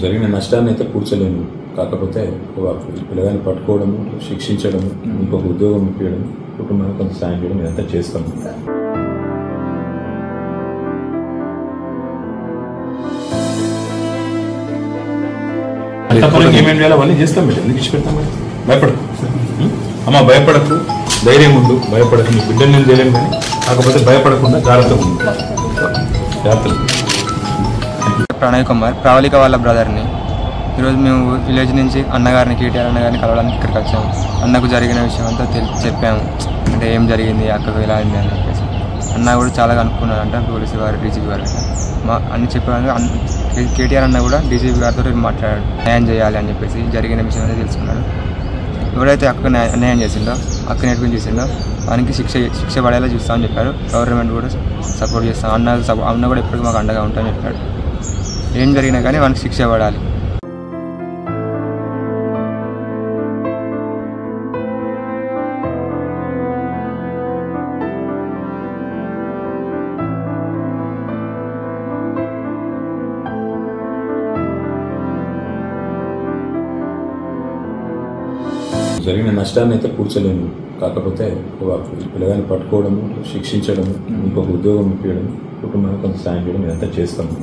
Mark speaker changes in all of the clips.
Speaker 1: జరిగిన నష్టాన్ని అయితే పూడ్చలేము కాకపోతే ఒక పిల్లగాన్ని పట్టుకోవడము శిక్షించడము ఇంకొక ఉద్యోగం ఇప్పించడం కుటుంబానికి కొంత సాయం చేయడం ఇదంతా చేస్తాము
Speaker 2: తప్పనికి ఏమేమి చేయాలో అవన్నీ చేస్తాం మీరు ఎందుకు ఇచ్చి పెడతాం మరి భయపడకు ఉం? అమ్మ భయపడకు ధైర్యం ఉండు భయపడకు నీ బిడ్డలు నేను చేయలేను కానీ కాకపోతే భయపడకుండా జాగ్రత్తగా ఉండు జాగ్రత్తగా
Speaker 3: ప్రణయ్ కుమార్ ప్రవళిక వాళ్ళ బ్రదర్ని ఈరోజు మేము విలేజ్ నుంచి అన్నగారిని కేటీఆర్ అన్నగారిని కలవడానికి ఇక్కడికి వచ్చాము అన్నకు జరిగిన విషయం అంతా తెలి చెప్పాము అంటే ఏం జరిగింది అక్కకు ఎలా అయింది అని చెప్పేసి అన్న కూడా చాలా కనుక్కున్నాడంట పోలీసు వారు డీజీపీ వారు గిట్ల. మా అన్ని చెప్పాను అన్న కే- కేటీఆర్ అన్న కూడా డీజీపీ గారితో మాట్లాడాడు న్యాయం చేయాలి అని చెప్పేసి జరిగిన విషయం అనేది తెలుసుకున్నాడు ఎవరైతే అక్క న్యాయ- అన్యాయం చేసిండో అక్క నేర్పించి చేసిండో వానికి శిక్ష శిక్ష పడేలా చూస్తామని చెప్పారు గవర్నమెంట్ కూడా సపోర్ట్ చేస్తాం అన్న సపో- అన్న కూడా ఎప్పటికీ మాకు అండగా ఉంటామని చెప్పాడు ఏం జరిగినా కానీ వానికి శిక్ష పడాలి
Speaker 1: జరిగిన నష్టాన్ని అయితే పూడ్చలేము కాకపోతే ఒక పిల్లగాన్ని పట్టుకోవడము శిక్షించడము ఇంకొక ఉద్యోగం ఇప్పించడం కుటుంబానికి కొంత సాయం చేయడం ఇదంతా చేస్తాము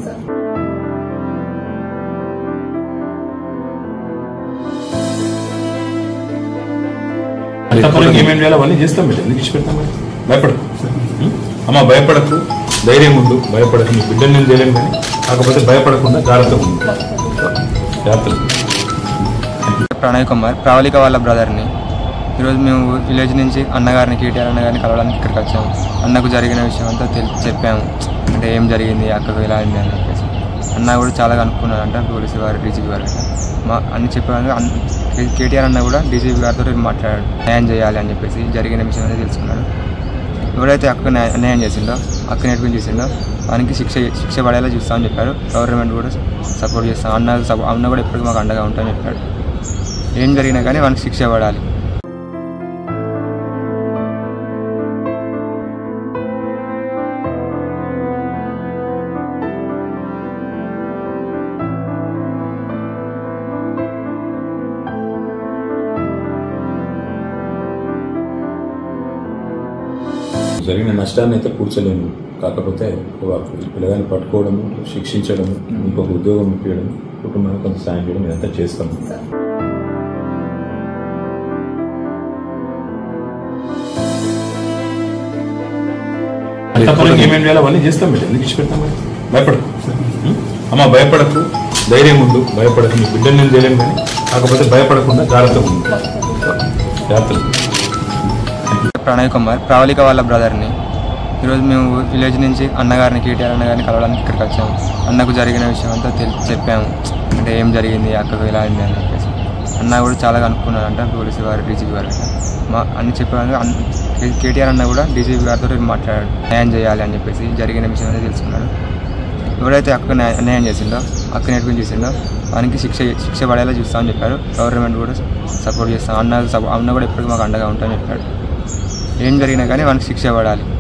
Speaker 2: తప్పనికి ఏమేమి చేయాలో అవన్నీ చేస్తాం మీరు ఎందుకు ఇచ్చి పెడతాం మరి భయపడకు ఉం? అమ్మ భయపడకు ధైర్యం ఉండు భయపడకు నీ బిడ్డలు నేను చేయలేను కానీ కాకపోతే భయపడకుండా జాగ్రత్తగా ఉండు జాగ్రత్తగా
Speaker 3: ప్రణయ్ కుమార్ ప్రవళిక వాళ్ళ బ్రదర్ని ఈరోజు మేము విలేజ్ నుంచి అన్నగారిని కేటీఆర్ అన్నగారిని కలవడానికి ఇక్కడికి వచ్చాము అన్నకు జరిగిన విషయం అంతా తెలి చెప్పాము అంటే ఏం జరిగింది అక్కకు ఎలా అయింది అని చెప్పేసి అన్న కూడా చాలా కనుక్కున్నాడంట పోలీసు వారు డీజీపీ వారు గిట్ల. మా అన్ని చెప్పాను అన్న కే- కేటీఆర్ అన్న కూడా డీజీపీ గారితో మాట్లాడాడు న్యాయం చేయాలి అని చెప్పేసి జరిగిన విషయం అనేది తెలుసుకున్నాడు ఎవరైతే అక్క న్యాయ- అన్యాయం చేసిండో అక్క నేర్పించి చేసిండో వానికి శిక్ష శిక్ష పడేలా చూస్తామని చెప్పారు గవర్నమెంట్ కూడా సపోర్ట్ చేస్తాం అన్న సపో- అన్న కూడా ఎప్పటికీ మాకు అండగా ఉంటామని చెప్పాడు ఏం జరిగినా కానీ వానికి శిక్ష పడాలి
Speaker 1: జరిగిన నష్టాన్ని అయితే పూడ్చలేము కాకపోతే ఒక పిల్లగాన్ని పట్టుకోవడము శిక్షించడము ఇంకొక ఉద్యోగం ఇప్పించడం కుటుంబానికి కొంత సాయం చేయడం ఇదంతా చేస్తాము
Speaker 2: తప్పనికి ఏమేమి చేయాలో అవన్నీ చేస్తాం మీరు ఎందుకు ఇచ్చి పెడతాం మరి భయపడకు ఉం? అమ్మ భయపడకు ధైర్యం ఉండు భయపడకు నీ బిడ్డలు నేను చేయలేను కానీ కాకపోతే భయపడకుండా జాగ్రత్తగా ఉండు జాగ్రత్తగా
Speaker 3: ప్రణయ్ కుమార్ ప్రవళిక వాళ్ళ బ్రదర్ని ఈరోజు మేము విలేజ్ నుంచి అన్నగారిని కేటీఆర్ అన్నగారిని కలవడానికి ఇక్కడికి వచ్చాము అన్నకు జరిగిన విషయం అంతా తెలి చెప్పాము అంటే ఏం జరిగింది అక్కకు ఎలా అయింది అని చెప్పేసి అన్న కూడా చాలా కనుక్కున్నాడంట పోలీసు వారు డీజీపీ వారు గిట్ల. మా అన్ని చెప్పాను అన్న కే- కేటీఆర్ అన్న కూడా డీజీపీ గారితో మాట్లాడాడు న్యాయం చేయాలి అని చెప్పేసి జరిగిన విషయం అనేది తెలుసుకున్నాడు ఎవరైతే అక్క న్యాయ- అన్యాయం చేసిండో అక్క నేర్పించి చేసిండో వానికి శిక్ష శిక్ష పడేలా చూస్తామని చెప్పారు గవర్నమెంట్ కూడా సపోర్ట్ చేస్తాం అన్న సపో- అన్న కూడా ఎప్పటికీ మాకు అండగా ఉంటామని చెప్పాడు ఏం జరిగినా కానీ వానికి శిక్ష పడాలి